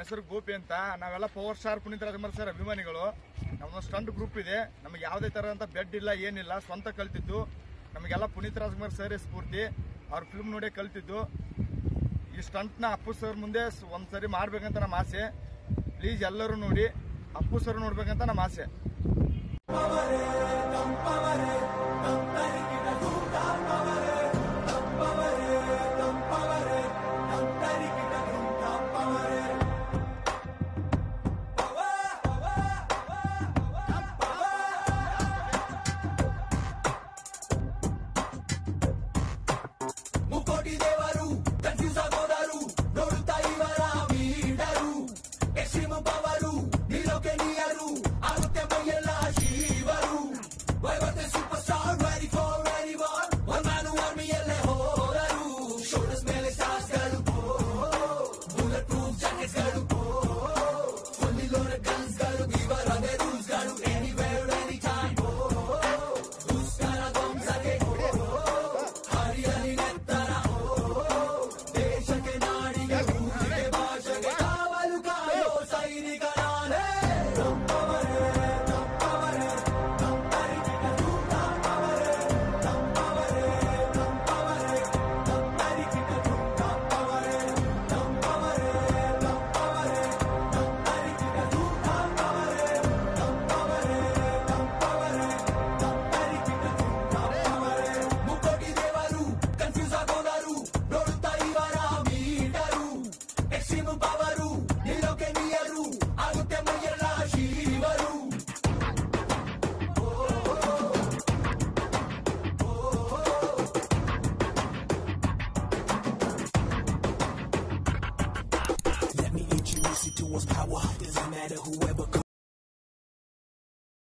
ಹೆಸರು ಗೋಪಿ ಅಂತ ನಾವೆಲ್ಲ power star Puneeth Rajkumar sir ಅಭಿಮಾನಿಗಳು ನಮ್ಮದೊಂದು ಸ್ಟಂಟ್ ಗ್ರೂಪ್ ಇದೆ ನಮಗೆ ಯಾವುದೇ ತರದಂತ ಬೆಡ್ ಇಲ್ಲ ಏನಿಲ್ಲ ಸ್ವಂತ ಕಲ್ತಿದ್ದು ನಮಗೆಲ್ಲ ಪುನೀತ್ ರಾಜಕುಮಾರ್ ಸರ್ ಸ್ಫೂರ್ತಿ ಅವ್ರ ಫಿಲ್ಮ್ ನೋಡೇ ಕಲ್ತಿದ್ದು ಈ ಸ್ಟಂಟ್ನ ಅಪ್ಪು ಸರ್ ಮುಂದೆ ಸ್- ಒಂದ್ಸರಿ ಮಾಡ್ಬೇಕಂತ ನಮ್ಮ ಆಸೆ ಪ್ಲೀಸ್ ಎಲ್ಲರೂ ನೋಡಿ ಅಪ್ಪು ಸರ್ ನೋಡ್ಬೇಕಂತ ನಮ್ಮ ಆಸೆ ಮುಕ್ಕೋಟಿ ದೇವರು ಕನ್ಫ್ಯೂಸ್ ಆಗೋದಾರು ನೋಡುತ್ತಾ ಇವರ ಮೀಡರು ಎಕ್ಸ್ಟ್ರೀಮ್ ಪವರು ನಿಲ್ಲೋಕೆ ನೀಯರು ಆಗುತ್ತೆ ಮೈಯೆಲ್ಲ ಶಿವರು ವೈವತ್ತೆ super star ready for ready war one man ಆರ್ಮಿಯಲ್ಲೇ ಹೋದರು ಶೋಲ್ಡರ್ಸ್ ಮೇಲೆ ಸ್ಟಾರ್ಸ್ಗಳು ಬುಲೆಟ್ ಪ್ರೂಫ್ ಜಾಕೆಟ್ಸ್ಗಳು ಫುಲ್ ಲೋಡೆಡ್ ಗನ್ಸ್ಗಳು ಇವರದೇ ರೂಲ್ಸ್ಗಳು ಎನಿವೇರ್ ಎನಿ ಟೈಮ್ ದುಷ್ಕರ ಧ್ವಂಸಕ್ಕೆ ಹರಿಯಲಿ ನೆತ್ತರ ದೇಶಕ್ಕೆ ನಾಡಿಗೆ ಊರಿಗೆ ಭಾಷೆಗೆ ಕಾವಲು ಕಾಯೋ ಸೈನಿಕ ನಾನೇ ನಮ್ಮವರೇ ನಮ್ಮವರೇ ನಮ್ಮರಿಗಿಟರು ನಮ್ಮವರೇ ನಮ್ಮವರೇ ನಮ್ಮವರೇ ನಮ್ಮರಿಗಿಟರು ನಮ್ಮವರೇ ನಮ್ಮವರೇ ನಮ್ಮವರೇ ನಮ್ಮರಿಗಿಟರು ನಮ್ಮವರೇ ನಮ್ಮವರೇ ನಮ್ಮವರೇ ನಮ್ಮರಿಗಿಟರು ನಮ್ಮವರೇ ಮುಕ್ಕೋಟಿ ದೇವರು ಕನ್ಫ್ಯೂಸ್ ಆಗೋದರು ನೋಡುತ್ತಾ ಇವರ ಮೀಟರು ಎಕ್ಸ್ಟ್ರೀಮ್ ಪವರು ನಿಲ್ಲೋಕೆ ನೀಯರು ಆಗುತ್ತೆ ಮೈಯೆಲ್ಲ ಶಿವರು Let me introduce you to what's power. Doesn't matter whoever